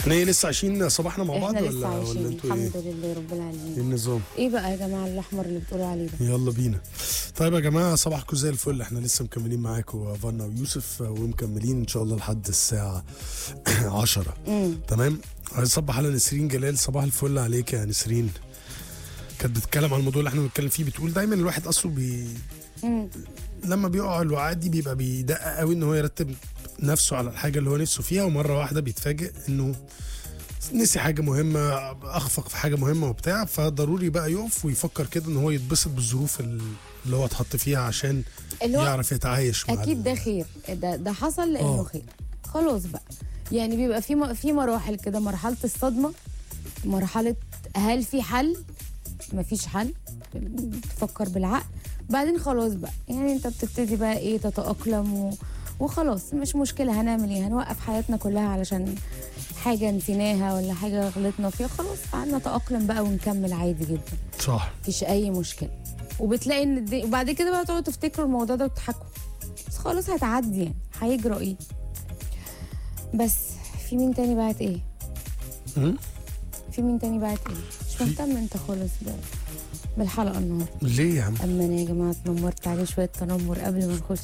احنا ايه لسه عايشين صباحنا مع بعض احنا ولا لسه ولا عايشين انتوا ايه؟ الحمد لله رب ايه العالمين النظام؟ ايه بقى يا جماعه الاحمر اللي بتقولوا عليه ده يلا بينا طيب يا جماعه صباحكم زي الفل احنا لسه مكملين معاكم فانا ويوسف ومكملين ان شاء الله لحد الساعه 10 امم تمام عايز اصبح على نسرين جلال صباح الفل عليك يا نسرين كانت بتتكلم عن الموضوع اللي احنا بنتكلم فيه بتقول دايما الواحد اصله بي... امم لما بيقع الوقعات دي بيبقى بيدقق قوي ان هو يرتب نفسه على الحاجه اللي هو نفسه فيها ومره واحده بيتفاجئ انه نسي حاجه مهمه اخفق في حاجه مهمه وبتاع فضروري بقى يقف ويفكر كده ان هو يتبسط بالظروف اللي هو اتحط فيها عشان اللي هو يعرف يتعايش مع اكيد ال- ده خير ده ده حصل لانه آه. خير خلاص بقى يعني بيبقى في م- في مراحل كده مرحله الصدمه مرحله هل في حل مفيش حل تفكر بالعقل بعدين خلاص بقى يعني انت بتبتدي بقى ايه تتاقلم و... وخلاص مش مشكله هنعمل ايه هنوقف حياتنا كلها علشان حاجه نسيناها ولا حاجه غلطنا فيها خلاص نتاقلم بقى ونكمل عادي جدا صح مفيش اي مشكله وبتلاقي ان الدي... وبعد كده بقى تقعدوا تفتكروا الموضوع ده وتضحكوا بس خلاص هتعدي يعني هيجرى ايه بس في مين تاني بعت ايه مم؟ في مين تاني بعت ايه مش في- مهتم انت خالص ب... بالحلقه النهارده ليه يا عم اما انا يا جماعه اتنمرت عليه شويه تنمر قبل ما نخش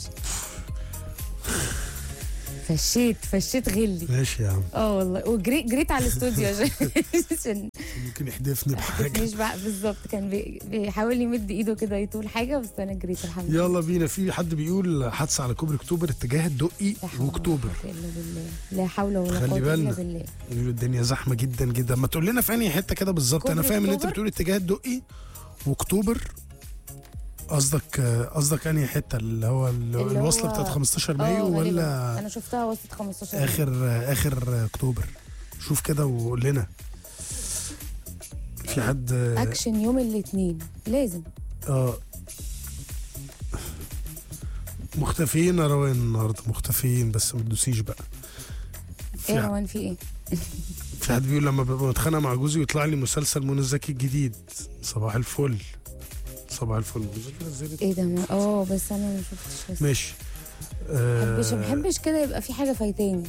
فشيت فشيت غلي ماشي يا عم اه والله وجريت جريت على الاستوديو عشان عشان ممكن يحدفني بحاجه مش بقى بالظبط كان بي... بيحاول يمد ايده كده يطول حاجه بس انا جريت الحمد لله يلا بينا في حد بيقول حادثه على كوبري اكتوبر اتجاه الدقي لا حول ولا واكتوبر قوة إلا بالله لا حول ولا خلي قوة إلا بالنا. بالله بيقولوا الدنيا زحمه جدا جدا ما تقول لنا في انهي حته كده بالظبط انا كوبري فاهم ان انت أكتوبر؟ بتقول اتجاه الدقي واكتوبر قصدك قصدك انهي حته اللي هو اللي اللي الوصله هو- بتاعت 15 آه، مايو غالباً. ولا انا شفتها وسط 15 اخر اخر اكتوبر شوف كده وقول لنا في حد اكشن يوم الاثنين لازم اه مختفيين يا روان النهارده مختفيين بس ما تدوسيش بقى ايه في, روان في ايه في حد بيقول لما ببقى متخانق مع جوزي ويطلع لي مسلسل منى زكي الجديد صباح الفل صباح الفل منى زكي نزلت ايه ده ما- اه بس انا ما شفتش لسه ماشي محبش آه محبش كده يبقى في حاجه فايتاني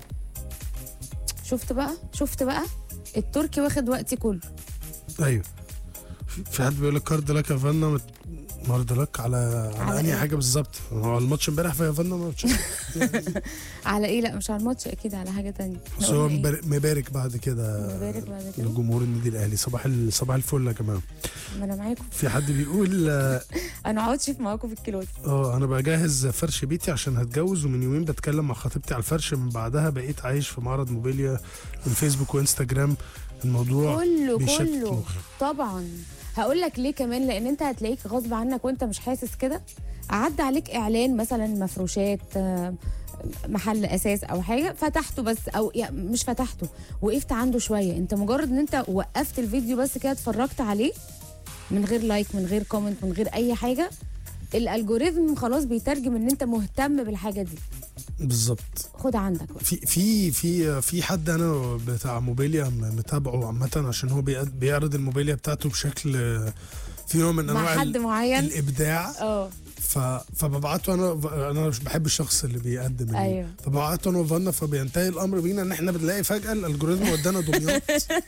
شفت بقى شفت بقى التركي واخد وقتي كله ايوه في- في حد بيقول لك كارد لك يا فنا مت... كارد لك على على على انهي إيه؟ حاجه بالظبط هو الماتش امبارح فيا فنا ما بتش- على ايه لا مش على الماتش اكيد على حاجه تانية بس إحنا هو قلنا إيه؟ مبار- مبارك بعد كده مبارك بعد كده لجمهور النادي الاهلي صباح ال... صباح الفل يا جماعه ما انا معاكم في حد بيقول اه انا اقعد شيف معاكم في الكيلوات آه، انا بجهز فرش بيتي عشان هتجوز ومن يومين بتكلم مع خطيبتي على الفرش من بعدها بقيت عايش في معرض موبيليا من فيسبوك وانستجرام الموضوع كله بيشتت كله مخي. طبعا هقول لك ليه كمان لان انت هتلاقيك غصب عنك وانت مش حاسس كده عدى عليك اعلان مثلا مفروشات آه، محل اساس او حاجه فتحته بس او يعني مش فتحته وقفت عنده شويه انت مجرد ان انت وقفت الفيديو بس كده اتفرجت عليه من غير لايك من غير كومنت من غير اي حاجه الالجوريزم خلاص بيترجم ان انت مهتم بالحاجه دي بالظبط خد عندك بقى في في في في حد انا بتاع موبيليا م- متابعه عامه عشان هو بيق- بيعرض الموبيليا بتاعته بشكل آه، في نوع من مع انواع حد ال- معين الابداع اه ف... فببعته انا انا مش بحب الشخص اللي بيقدم ال- أيوه. فببعته انا وفانا فبينتهي الامر بينا ان احنا بنلاقي فجاه الالجوريزم ودانا دمياط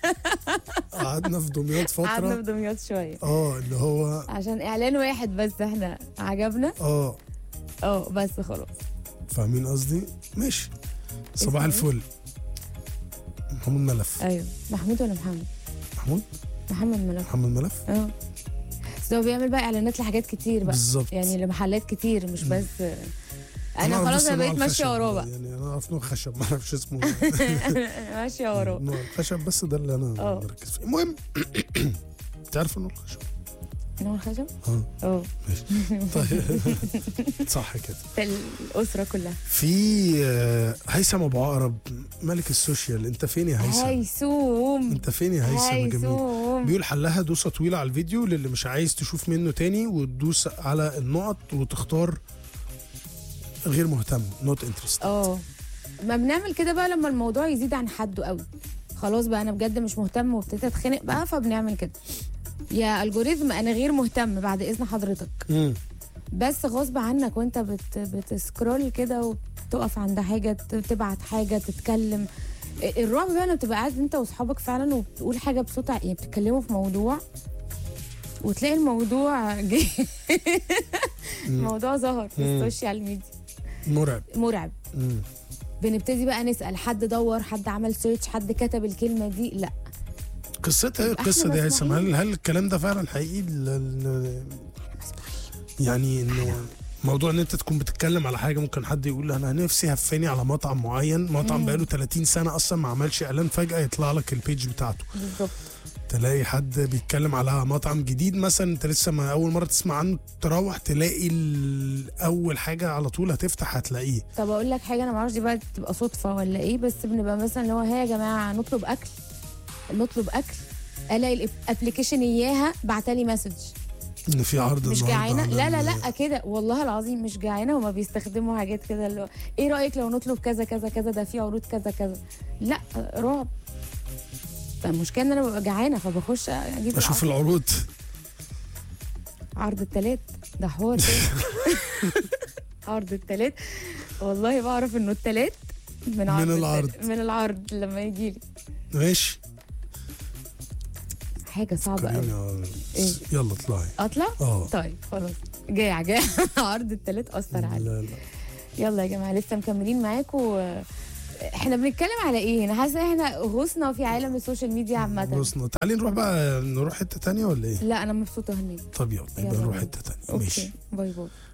قعدنا في دمياط قعدنا في فتره دمياط شويه اه اللي هو عشان اعلان واحد بس احنا عجبنا اه اه بس خلاص فاهمين قصدي ماشي صباح اسمه إيه؟ الفل محمود ملف ايوه محمود ولا محمد محمود محمد ملك محمد ملف اه بس هو بيعمل بقى اعلانات لحاجات كتير بقى بالظبط يعني لمحلات كتير مش بس انا أعرف خلاص بس انا نوع بقيت ماشيه الخشب وراه ده، بقى يعني انا اعرف نوع خشب ما اعرفش اسمه انا ماشيه وراه نوع الخشب بس ده اللي انا اه. مركز فيه المهم انت عارفه نوع الخشب نوع الخشب اه اه ماشي طيب صح كده بتاع الاسره كلها في آه، هيثم ابو عقرب ملك السوشيال انت فين يا هيثم هيسوم انت فين يا هيثم يا جميل هيسوم بيقول حلها دوسه طويله على الفيديو للي مش عايز تشوف منه تاني وتدوس على النقط وتختار غير مهتم نوت انترست اه ما بنعمل كده بقى لما الموضوع يزيد عن حده قوي خلاص بقى انا بجد مش مهتم وابتديت اتخنق بقى فبنعمل كده يا الجوريزم انا غير مهتم بعد اذن حضرتك بس غصب عنك وانت بت بتسكرول كده وتقف عند حاجه ت- تبعت حاجه تتكلم الرعب بقى لما بتبقى قاعد انت واصحابك فعلا وبتقول حاجه بصوت ع- يعني بتتكلموا في موضوع وتلاقي الموضوع جه الموضوع ظهر في مم. السوشيال ميديا مرعب مرعب مم. بنبتدي بقى نسال حد دور حد عمل سيرش حد كتب الكلمه دي لا قصتها ايه يبقى القصه احنا دي يا هيثم مسموحين. هل هل الكلام ده فعلا حقيقي ال- ال- يعني انه موضوع ان انت تكون بتتكلم على حاجه ممكن حد يقول انا نفسي هفاني على مطعم معين مطعم مم. بقاله 30 سنه اصلا ما عملش اعلان فجاه يطلع لك البيج بتاعته بالظبط تلاقي حد بيتكلم على مطعم جديد مثلا انت لسه ما اول مره تسمع عنه تروح تلاقي ال- اول حاجه على طول هتفتح هتلاقيه طب اقول لك حاجه انا ما اعرفش دي بقى تبقى صدفه ولا ايه بس بنبقى مثلا اللي هو ها يا جماعه نطلب اكل نطلب اكل الاقي الابلكيشن اياها بعتلي مسج ان في عرض مش النهاردة جعانه على لا لا ال- لا كده والله العظيم مش جعانه هما بيستخدموا حاجات كده اللي هو ايه رايك لو نطلب كذا كذا كذا ده في عروض كذا كذا لا رعب فالمشكله ان انا ببقى جعانه فبخش اجيب اشوف العرض. العروض عرض التلات ده حوار تاني. عرض التلات والله بعرف انه التلات من عرض العرض. التلات. من العرض لما يجي لي ماشي حاجه صعبه قوي خلينا إيه؟ يلا اطلعي اطلع اه طيب خلاص جاع جاع عرض التلات اثر علي لا لا يلا يا جماعه لسه مكملين معاكم احنا بنتكلم على ايه انا حاسه احنا غصنا في عالم السوشيال ميديا عامه بصنا تعالي نروح بقى نروح حته تانية ولا ايه؟ لا انا مبسوطه هناك طب يلا يبقى يلا نروح بينا. حته تانية ماشي اوكي باي باي